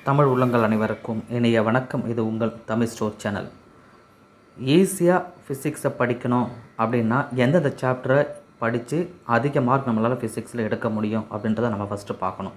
தமிழ் உள்ளங்கள் அனைவருக்கும் இனிய வணக்கம் இது உங்கள் தமிழ் ஸ்டோர் சேனல் ஈஸியாக ஃபிசிக்ஸை படிக்கணும் அப்படின்னா எந்தெந்த சாப்டரை படித்து அதிக மார்க் நம்மளால் ஃபிசிக்ஸில் எடுக்க முடியும் அப்படின்றத நம்ம ஃபஸ்ட்டு பார்க்கணும்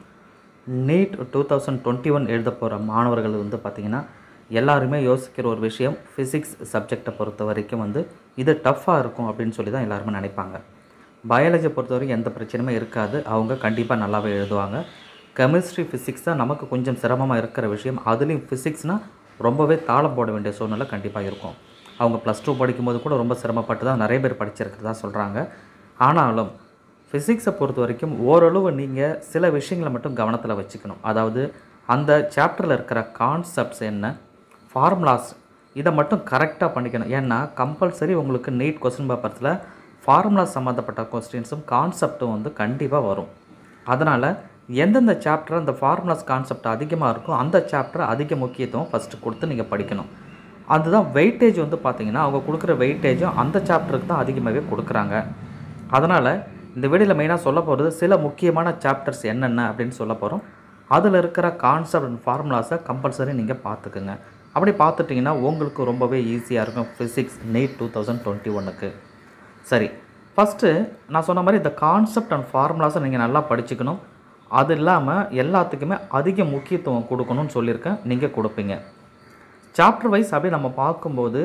NEET two thousand twenty one எழுத போகிற மாணவர்கள் வந்து பார்த்திங்கன்னா எல்லாருமே யோசிக்கிற ஒரு விஷயம் ஃபிசிக்ஸ் சப்ஜெக்டை பொறுத்த வரைக்கும் வந்து இது டஃப்பாக இருக்கும் அப்படின்னு சொல்லி தான் எல்லாருமே நினைப்பாங்க பயாலஜியை பொறுத்தவரைக்கும் எந்த பிரச்சனையுமே இருக்காது அவங்க கண்டிப்பாக நல்லாவே எழுதுவாங்க கெமிஸ்ட்ரி ஃபிசிக்ஸ் தான் நமக்கு கொஞ்சம் சிரமமாக இருக்கிற விஷயம் அதுலேயும் ஃபிசிக்ஸ்னால் ரொம்பவே தாளம் போட வேண்டிய சூழ்நிலை கண்டிப்பாக இருக்கும் அவங்க ப்ளஸ் டூ படிக்கும்போது கூட ரொம்ப சிரமப்பட்டு தான் நிறைய பேர் படிச்சிருக்கிறதா சொல்கிறாங்க ஆனாலும் ஃபிசிக்ஸை பொறுத்த வரைக்கும் ஓரளவு நீங்கள் சில விஷயங்களை மட்டும் கவனத்தில் வச்சுக்கணும் அதாவது அந்த சாப்டரில் இருக்கிற கான்செப்ட்ஸ் என்ன ஃபார்முலாஸ் இதை மட்டும் கரெக்டாக பண்ணிக்கணும் ஏன்னா கம்பல்சரி உங்களுக்கு நீட் கொஸ்டின் பேப்பர்ஸில் ஃபார்முலா சம்மந்தப்பட்ட கொஸ்டின்ஸும் கான்செப்ட்டும் வந்து கண்டிப்பாக வரும் அதனால் எந்தெந்த சாப்டர் அந்த ஃபார்முலாஸ் கான்செப்ட் அதிகமாக இருக்கோ அந்த சாப்டரை அதிக முக்கியத்துவம் ஃபஸ்ட்டு கொடுத்து நீங்கள் படிக்கணும் அதுதான் வெயிட்டேஜ் வந்து பார்த்தீங்கன்னா அவங்க கொடுக்குற வெயிட்டேஜும் அந்த சாப்டருக்கு தான் அதிகமாகவே கொடுக்குறாங்க அதனால் இந்த வீடியோவில் மெயினாக சொல்ல போகிறது சில முக்கியமான சாப்டர்ஸ் என்னென்ன அப்படின்னு சொல்ல போகிறோம் அதில் இருக்கிற கான்செப்ட் அண்ட் ஃபார்முலாஸை கம்பல்சரி நீங்கள் பார்த்துக்குங்க அப்படி பார்த்துட்டிங்கன்னா உங்களுக்கு ரொம்பவே ஈஸியாக இருக்கும் physics NEET two thousand twenty ஒன்றுக்கு சரி ஃபஸ்ட்டு நான் சொன்ன மாதிரி இந்த கான்செப்ட் அண்ட் ஃபார்முலாஸை நீங்கள் நல்லா படிச்சுக்கணும் அது இல்லாமல் எல்லாத்துக்குமே அதிக முக்கியத்துவம் கொடுக்கணும்னு சொல்லியிருக்கேன் நீங்கள் கொடுப்பீங்க சாப்டர் வைஸ் அப்படியே நம்ம பார்க்கும்போது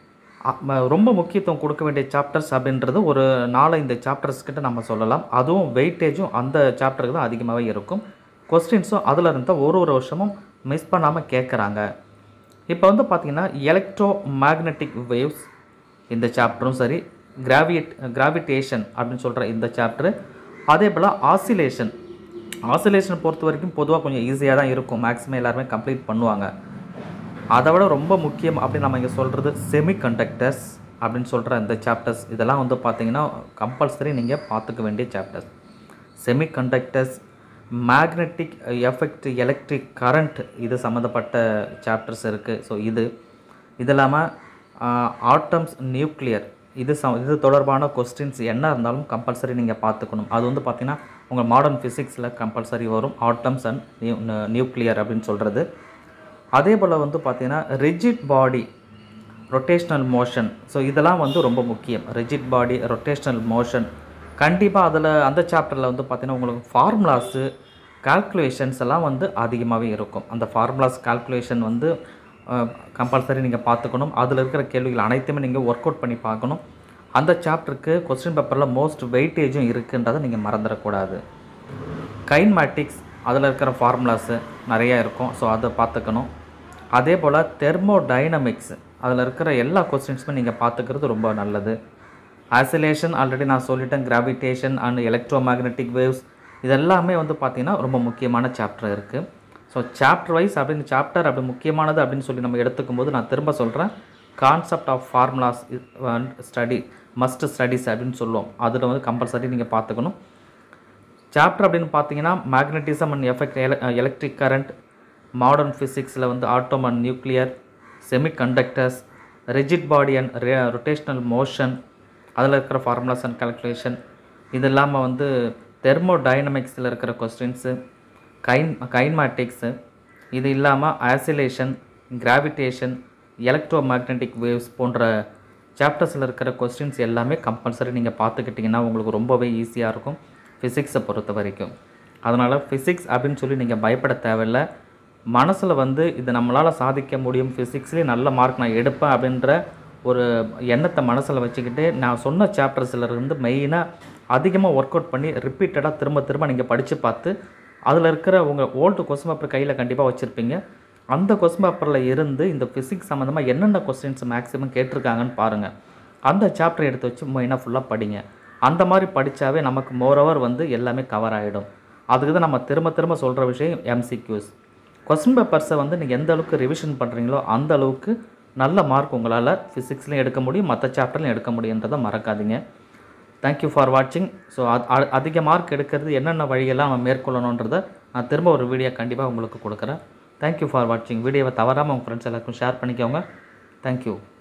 அ- ம- ரொம்ப முக்கியத்துவம் கொடுக்க வேண்டிய சாப்டர்ஸ் அப்படின்றது ஒரு நாலஞ்சு சாப்டர்ஸ் கிட்ட நம்ம சொல்லலாம் அதுவும் வெயிட்டேஜும் அந்த சாப்டருக்கு தான் அதிகமாகவே இருக்கும் கொஸ்டின்ஸும் அதில் இருந்தால் ஒரு ஒரு வருஷமும் மிஸ் பண்ணாமல் கேட்குறாங்க இப்போ வந்து பார்த்திங்கன்னா எலக்ட்ரோ மேக்னெட்டிக் வேவ்ஸ் இந்த சாப்டரும் சரி கிராவியேட் கிராவிடேஷன் அப்படின்னு சொல்கிற இந்த சாப்டரு அதே போல் ஆசிலேஷன் ஆசிலேஷன் பொறுத்த வரைக்கும் பொதுவாக கொஞ்சம் ஈஸியாக தான் இருக்கும் மேக்ஸிமம் எல்லாருமே கம்ப்ளீட் பண்ணுவாங்க அதை விட ரொம்ப முக்கியம் அப்படின்னு நம்ம இங்கே சொல்கிறது செமி கண்டக்டர்ஸ் அப்படின்னு சொல்கிற இந்த சாப்டர்ஸ் இதெல்லாம் வந்து பார்த்தீங்கன்னா கம்பல்சரி நீங்கள் பார்த்துக்க வேண்டிய chapters semiconductors magnetic effect electric current இது சம்மந்தப்பட்ட சாப்டர்ஸ் இருக்குது ஸோ இது இது இல்லாமல் ஆட்டம்ஸ் நியூக்ளியர் இது ச இது தொடர்பான கொஸ்டின்ஸ் என்ன இருந்தாலும் கம்பல்சரி நீங்கள் பார்த்துக்கணும் அது வந்து பார்த்தீங்கன்னா உங்கள் மாடர்ன் ஃபிசிக்ஸில் கம்பல்சரி வரும் ஆட்டம்ஸ் அண்ட் நியூ நியூக்ளியர் அப்படின்னு சொல்கிறது அதே போல் வந்து பார்த்தீங்கன்னா rigid body rotational motion so இதெல்லாம் வந்து ரொம்ப முக்கியம் ரிஜிட் பாடி ரொட்டேஷ்னல் மோஷன் கண்டிப்பாக அதில் அந்த சாப்டரில் வந்து பார்த்தீங்கன்னா உங்களுக்கு ஃபார்முலாஸு கால்குலேஷன்ஸ் எல்லாம் வந்து அதிகமாகவே இருக்கும் அந்த ஃபார்முலாஸ் கால்குலேஷன் வந்து கம்பல்சரி நீங்கள் பார்த்துக்கணும் அதில் இருக்கிற கேள்விகள் அனைத்துமே நீங்கள் ஒர்க் அவுட் பண்ணி பார்க்கணும் அந்த சாப்டருக்கு கொஸ்டின் பேப்பரில் மோஸ்ட் வெயிட்டேஜும் இருக்குன்றதை நீங்கள் மறந்துடக்கூடாது கைன்மேட்டிக்ஸ் அதில் இருக்கிற ஃபார்முலாஸு நிறையா இருக்கும் ஸோ அதை பார்த்துக்கணும் அதே போல் தெர்மோடைனமிக்ஸ் அதில் இருக்கிற எல்லா கொஸ்டின்ஸுமே நீங்கள் பார்த்துக்கிறது ரொம்ப நல்லது ஆசிலேஷன் ஆல்ரெடி நான் சொல்லிட்டேன் gravitation and electromagnetic waves இதெல்லாமே வந்து பார்த்திங்கன்னா ரொம்ப முக்கியமான சாப்டர் இருக்குது ஸோ சாப்டர் வைஸ் அப்படின்னு சாப்டர் அப்படி முக்கியமானது அப்படின்னு சொல்லி நம்ம எடுத்துக்கும் போது நான் திரும்ப சொல்கிறேன் concept of formulas study must studies அப்படின்னு சொல்லுவோம் அதில் வந்து கம்பல்சரி நீங்கள் பார்த்துக்கணும் சாப்டர் அப்படின்னு பார்த்தீங்கன்னா magnetism and effect electric current modern ஃபிசிக்ஸில் வந்து atom and nuclear semiconductors rigid body and rotational motion அதில் இருக்கிற ஃபார்முலாஸ் அண்ட் கால்குலேஷன் இது இல்லாமல் வந்து தெர்மோடைனமிக்ஸில் இருக்கிற கொஸ்டின்ஸு கைன் கைன்மேட்டிக்ஸு இது இல்லாமல் oscillation gravitation electromagnetic waves போன்ற சாப்டர்ஸில் இருக்கிற கொஸ்டின்ஸ் எல்லாமே கம்பல்சரி நீங்கள் பார்த்துக்கிட்டிங்கன்னா உங்களுக்கு ரொம்பவே ஈஸியாக இருக்கும் ஃபிசிக்ஸை பொறுத்த வரைக்கும் அதனால் ஃபிசிக்ஸ் அப்படின்னு சொல்லி நீங்கள் பயப்பட தேவையில்லை மனசில் வந்து இது நம்மளால் சாதிக்க முடியும் ஃபிசிக்ஸ்லேயே நல்ல மார்க் நான் எடுப்பேன் அப்படின்ற ஒரு எண்ணத்தை மனசில் வச்சுக்கிட்டு நான் சொன்ன சாப்டர்ஸில் இருந்து மெயினாக அதிகமாக ஒர்க் அவுட் பண்ணி ரிப்பீட்டடாக திரும்ப திரும்ப நீங்கள் படித்து பார்த்து அதில் இருக்கிற உங்கள் ஓல்டு கொஸ்டின் பேப்பர் கையில் கண்டிப்பாக வச்சுருப்பீங்க அந்த கொஸ்டின் பேப்பரில் இருந்து இந்த ஃபிசிக்ஸ் சம்மந்தமாக என்னென்ன கொஸ்டின்ஸ் மேக்ஸிமம் கேட்டிருக்காங்கன்னு பாருங்கள் அந்த சாப்டர் எடுத்து வச்சு மெயினாக ஃபுல்லாக படிங்க அந்த மாதிரி படித்தாவே நமக்கு மோரோவர் வந்து எல்லாமே கவர் ஆகிடும் அதுக்கு தான் நம்ம திரும்ப திரும்ப சொல்கிற விஷயம் எம்சிக்யூஸ் கொஸ்டின் பேப்பர்ஸை வந்து நீங்கள் எந்த அளவுக்கு ரிவிஷன் பண்ணுறீங்களோ அந்த அளவுக்கு நல்ல மார்க் உங்களால் ஃபிசிக்ஸ்லையும் எடுக்க முடியும் மற்ற சாப்டர்லையும் எடுக்க முடியுன்றதை மறக்காதீங்க தேங்க்யூ ஃபார் வாட்சிங் ஸோ அதிக மார்க் எடுக்கிறது என்னென்ன வழியெல்லாம் நம்ம மேற்கொள்ளணுன்றதை நான் திரும்ப ஒரு வீடியோ கண்டிப்பாக உங்களுக்கு கொடுக்குறேன் தேங்க்யூ ஃபார் வாட்சிங் வீடியோவை தவறாமல் உங்கள் ஃப்ரெண்ட்ஸ் எல்லாருக்கும் ஷேர் பண்ணிக்கோங்க தேங்க்யூ